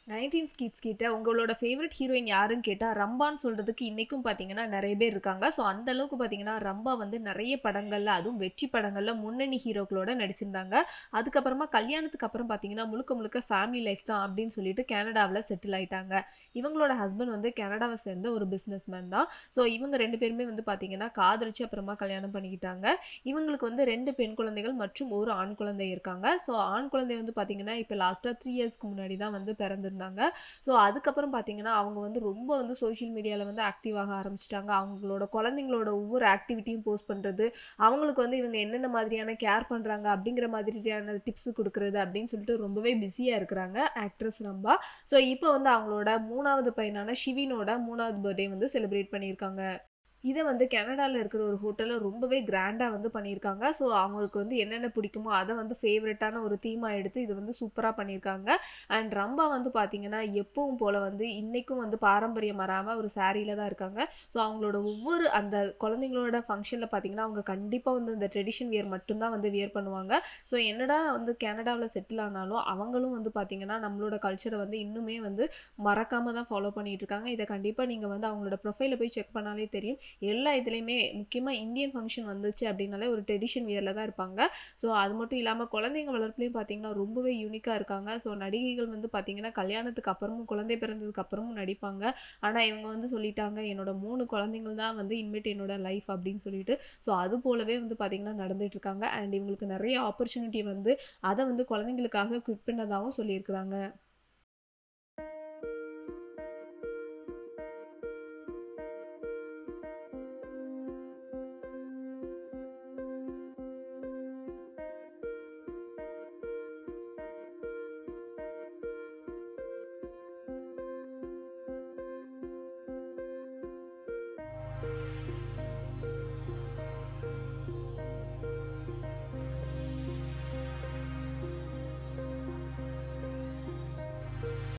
nineteen kids கிட்ட உங்களோட favourite heroine யாருன்னு கேட்டால் ரம்பான்னு சொல்கிறதுக்கு இன்றைக்கும் பார்த்தீங்கன்னா நிறைய பேர் இருக்காங்க ஸோ அந்த அளவுக்கு பார்த்தீங்கன்னா ரம்பா வந்து நிறைய படங்களில் அதுவும் வெற்றி படங்களில் முன்னணி ஹீரோக்களோட நடிச்சிருந்தாங்க அதுக்கப்புறமா கல்யாணத்துக்கு அப்புறம் பார்த்தீங்கன்னா முழுக்க முழுக்க ஃபேமிலி லைஃப் தான் அப்படின்னு சொல்லிட்டு கனடாவில் செட்டில் ஆயிட்டாங்க இவங்களோட ஹஸ்பண்ட் வந்து கனடாவை சேர்ந்த ஒரு பிஸ்னஸ் மேன் தான் ஸோ இவங்க ரெண்டு பேருமே வந்து பார்த்தீங்கன்னா காதலிச்சு அப்புறமா கல்யாணம் பண்ணிக்கிட்டாங்க இவங்களுக்கு வந்து ரெண்டு பெண் குழந்தைகள் மற்றும் ஒரு ஆண் குழந்தை இருக்காங்க ஸோ ஆண் குழந்தை வந்து பார்த்தீங்கன்னா இப்போ லாஸ்ட்டாக த்ரீ இயர்ஸ்க்கு முன்னாடி தான் வந்து பிறந்திருந்தாங்க ஸோ அதுக்கப்புறம் பார்த்தீங்கன்னா அவங்க வந்து ரொம்ப வந்து சோஷியல் மீடியாவில் வந்து ஆக்டிவாக ஆரம்பிச்சிட்டாங்க அவங்களோட குழந்தைங்களோட ஒவ்வொரு ஆக்டிவிட்டியும் போஸ்ட் பண்ணுறது அவங்களுக்கு வந்து இவங்க என்னென்ன மாதிரியான கேர் பண்ணுறாங்க அப்படிங்கிற மாதிரியான டிப்ஸ் கொடுக்குறது அப்படின்னு சொல்லிட்டு ரொம்பவே பிஸியாக இருக்கிறாங்க ஆக்ட்ரஸ் ரம்பா ஸோ இப்போ வந்து அவங்களோட மூணாவது பையனான ஷிவினோட மூணாவது பர்த்டே வந்து செலிப்ரேட் பண்ணியிருக்காங்க இதை வந்து கனடாவில் இருக்கிற ஒரு ஹோட்டலில் ரொம்பவே கிராண்டாக வந்து பண்ணியிருக்காங்க ஸோ அவங்களுக்கு வந்து என்னென்ன பிடிக்குமோ அதை வந்து ஃபேவரட்டான ஒரு தீமாக எடுத்து இது வந்து சூப்பராக பண்ணியிருக்காங்க அண்ட் ரம்பா வந்து பார்த்தீங்கன்னா எப்பவும் போல் வந்து இன்றைக்கும் வந்து பாரம்பரியம் வராமல் ஒரு சாரியில் தான் இருக்காங்க ஸோ அவங்களோட ஒவ்வொரு அந்த குழந்தைங்களோட ஃபங்க்ஷனில் பார்த்தீங்கன்னா அவங்க கண்டிப்பாக வந்து இந்த ட்ரெடிஷன் வியர் மட்டும்தான் வந்து வியர் பண்ணுவாங்க ஸோ என்னடா வந்து கனடாவில் செட்டில் ஆனாலும் அவங்களும் வந்து பார்த்தீங்கன்னா நம்மளோட கல்ச்சரை வந்து இன்னுமே வந்து மறக்காமல் தான் ஃபாலோ பண்ணிட்டு இருக்காங்க இதை கண்டிப்பாக நீங்கள் வந்து அவங்களோட ப்ரொஃபைலை போய் செக் பண்ணாலே தெரியும் எல்லா இதுலேயுமே முக்கியமாக இந்தியன் ஃபங்க்ஷன் வந்துச்சு அப்படின்னாலே ஒரு ட்ரெடிஷன் வியரில் தான் இருப்பாங்க ஸோ அது மட்டும் இல்லாமல் குழந்தைங்க வளர்ப்புலையும் பார்த்தீங்கன்னா ரொம்பவே யூனிக்காக இருக்காங்க ஸோ நடிகைகள் வந்து பார்த்தீங்கன்னா கல்யாணத்துக்கு அப்புறமும் குழந்தை பிறந்ததுக்கு அப்புறமும் நடிப்பாங்க ஆனால் இவங்க வந்து சொல்லிட்டாங்க என்னோட மூணு குழந்தைங்கள் தான் வந்து இன்மேட் என்னோட லைஃப் அப்படின்னு சொல்லிட்டு ஸோ அது போலவே வந்து பார்த்தீங்கன்னா நடந்துட்டு இருக்காங்க அண்ட் இவங்களுக்கு நிறைய ஆப்பர்ச்சுனிட்டி வந்து அதை வந்து குழந்தைங்களுக்காக குவிட் பண்ணதாகவும் சொல்லியிருக்கிறாங்க